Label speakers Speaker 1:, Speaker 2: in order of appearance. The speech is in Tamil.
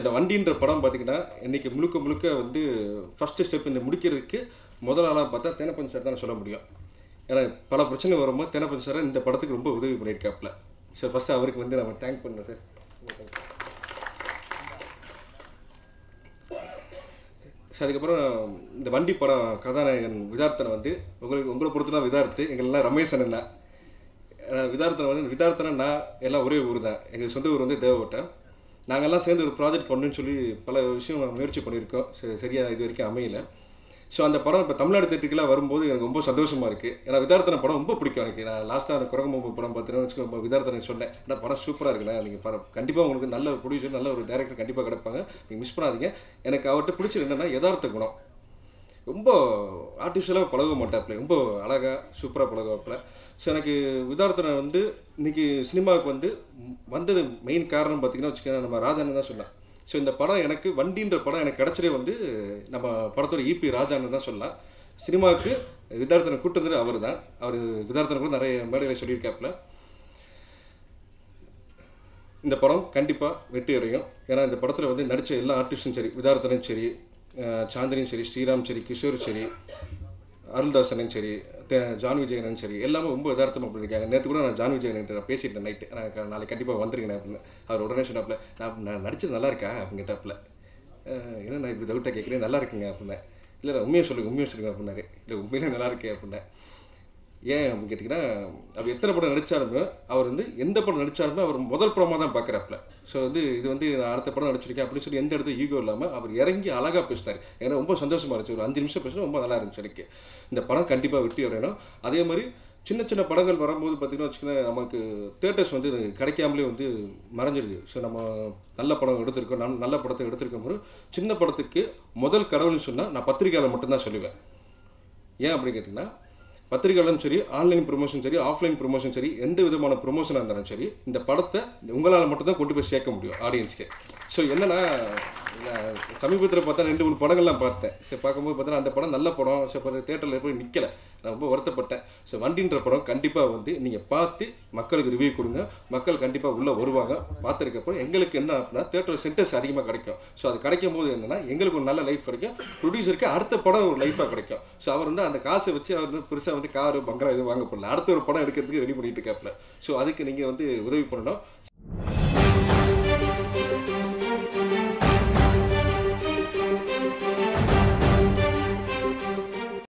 Speaker 1: இந்த வண்டின்ற படம் பார்த்தீங்கன்னா இன்னைக்கு முழுக்க முழுக்க வந்து ஃபஸ்ட்டு ஸ்டெப் இந்த முடிக்கிறதுக்கு முதல் ஆளாக பார்த்தா தேனப்பன் சார் தான் சொல்ல முடியும் ஏன்னா பல பிரச்சனை வரும்போது தேனப்பன் சார் இந்த படத்துக்கு ரொம்ப உதவி பண்ணியிருக்காப்புல ஸோ ஃபஸ்ட்டு அவருக்கு வந்து நம்ம தேங்க் பண்ணோம் சார் ஸோ அதுக்கப்புறம் இந்த வண்டி படம் கதாநாயகன் விதார்த்தனை வந்து உங்களுக்கு உங்களை பொறுத்து தான் விதார்த்து எங்களெல்லாம் ரமேசன் தான் அஹ் விதார்த்தனை வந்து விதார்த்தனை நான் எல்லாம் ஒரே ஊர் தான் எங்கள் சொந்த ஊர் வந்து தேவகோட்டை நாங்கெல்லாம் சேர்ந்து ஒரு ப்ராஜெக்ட் பண்ணணும்னு சொல்லி பல விஷயம் முயற்சி பண்ணியிருக்கோம் சரி சரியாக இது வரைக்கும் அமையல ஸோ அந்த படம் இப்போ தமிழ்நாடு தேட்டருக்குலாம் வரும்போது எனக்கு ரொம்ப சந்தோஷமாக இருக்குது ஏன்னா விதார்த்தனை படம் ரொம்ப பிடிக்கும் எனக்கு நான் லாஸ்ட்டாக அந்த குரங்கம்பு படம் பார்த்தீங்கன்னா வச்சுக்கோ விதார்த்தனை சொன்னேன் ஆனால் படம் சூப்பராக இருக்குண்ணா நீங்கள் படம் கண்டிப்பாக உங்களுக்கு நல்ல ஒரு ப்ரொடியூசர் நல்ல ஒரு டேரக்டர் கண்டிப்பாக கிடைப்பாங்க நீங்கள் மிஸ் பண்ணாதீங்க எனக்கு அவர்கிட்ட பிடிச்சது என்னன்னா யதார்த்த குணம் ரொம்ப ஆர்டிஃபிஷியலாக பழக மாட்டாப்புல ரொம்ப அழகாக சூப்பராக பழகுவாப்புல ஸோ எனக்கு விதார்த்தனை வந்து இன்னைக்கு சினிமாவுக்கு வந்து ம், வந்தது மெயின் காரணம் பார்த்தீங்கன்னா வச்சுக்கோங்க நம்ம ராஜான்னு தான் சொன்னேன் ஸோ இந்த படம் எனக்கு வண்டின்ற படம் எனக்கு கிடச்சதே வந்து நம்ம படத்தோட ஈபி ராஜான்னு தான் சொல்லலாம் சினிமாவுக்கு விதார்த்தனை கூட்டு வந்தது அவர் தான் அவர் விதார்த்தனை கூட நிறைய மேடையில் சொல்லியிருக்காப்புல இந்த படம் கண்டிப்பாக வெற்றி அடையும் ஏன்னா இந்த படத்தில் வந்து நடித்த எல்லா ஆர்டிஸ்டும் சரி விதார்த்தனும் சரி அஹ் சாந்தினியும் சரி ஸ்ரீராம் சரி கிஷோர் சரி அருள்தாசனும் சரி தே- ஜான் விஜயனும் சரி எல்லாமே ரொம்ப யதார்த்தமாக பண்ணியிருக்காங்க நேற்று கூட நான் ஜான் விஜயன் நான் பேசிட்டேன் நைட்டு நான் நாளைக்கு கண்டிப்பாக வந்துருங்க அப்படின்னு அவர் உடனே சொன்னாப்புல நான் நான் நடிச்சது நல்லா இருக்கா அப்படின்னு கேட்டாப்புல அஹ் என்ன நான் இப்படி டவுட்டாக கேட்குறேன் நல்லா இருக்குங்க அப்படின்னேன் இல்லை இல்லை உண்மையை சொல்லுங்க உண்மையை சொல்லுங்க அப்படின்னாரு இல்லை உண்மையிலே நல்லா இருக்கே அப்படின்னேன் ஏன் அப்படின்னு கேட்டிங்கன்னா அவர் எத்தனை படம் நடிச்சாலுமே அவர் வந்து எந்த படம் நடிச்சாலுமே அவர் முதல் படமாக தான் பார்க்குறாப்புல ஸோ வந்து இது வந்து நான் அடுத்த படம் நடிச்சிருக்கேன் அப்படின்னு சொல்லி எந்த இடத்துல ஈகோ இல்லாமல் அவர் இறங்கி அழகாக பேசினார் எனக்கு ரொம்ப சந்தோஷமா இருந்துச்சு ஒரு அஞ்சு நிமிஷம் பேசினா ரொம்ப நல்லா இருந்துச்சு எனக்கு இந்த படம் கண்டிப்பாக வெற்றி அடையணும் அதே மாதிரி சின்ன சின்ன படங்கள் வரும்போது பார்த்தீங்கன்னா வச்சுக்கோங்களேன் நமக்கு தேட்டர்ஸ் வந்து கிடைக்காமலே வந்து மறைஞ்சிருது ஸோ நம்ம நல்ல படம் எடுத்திருக்கோம் நல்ல- நல்ல படத்தை எடுத்திருக்கும் போது சின்ன படத்துக்கு முதல் கடவுள்னு சொன்னால் நான் பத்திரிக்கையாளர் மட்டும்தான் சொல்லுவேன் ஏன் அப்படின்னு கேட்டிங்கன்னா பத்திரிகையாளரும் சரி ஆன்லைன் ப்ரொமோஷன் சரி ஆஃப்லைன் ப்ரொமோஷன் சரி எந்த விதமான ப்ரொமோஷனாக இருந்தாலும் சரி இந்த படத்தை உங்களால் மட்டும்தான் கொண்டு போய் சேர்க்க முடியும் ஆடியன்ஸ்க்கு ஸோ என்னன்னா நான் சமீபத்தில் பார்த்தா ரெண்டு மூணு படங்கள்லாம் பார்த்தேன் சரி பார்க்கும்போது பார்த்தா அந்த படம் நல்ல படம் ஸோ தேட்டரில் போய் நிற்கல நான் ரொம்ப வருத்தப்பட்டேன் ஸோ வண்டின்ற படம் கண்டிப்பாக வந்து நீங்கள் பார்த்து மக்களுக்கு ரிவ்யூ கொடுங்க மக்கள் கண்டிப்பாக உள்ளே வருவாங்க பார்த்துருக்கப்போ எங்களுக்கு என்ன அப்படின்னா தேட்டர் சென்டர்ஸ் அதிகமாக கிடைக்கும் ஸோ அது கிடைக்கும் போது என்னன்னா எங்களுக்கு ஒரு நல்ல லைஃப் கிடைக்கும் ப்ரொடியூசருக்கு அடுத்த படம் ஒரு லைஃபாக கிடைக்கும் ஸோ அவர் வந்து அந்த காசை வச்சு அவர் வந்து பெருசாக வந்து காரு பங்களா எதுவும் வாங்க போடல அடுத்த ஒரு படம் எடுக்கிறதுக்கு ரெடி பண்ணிட்டு இருக்காப்புல ஸோ அதுக்கு நீங்கள் வந்து உதவி பண்ணணும்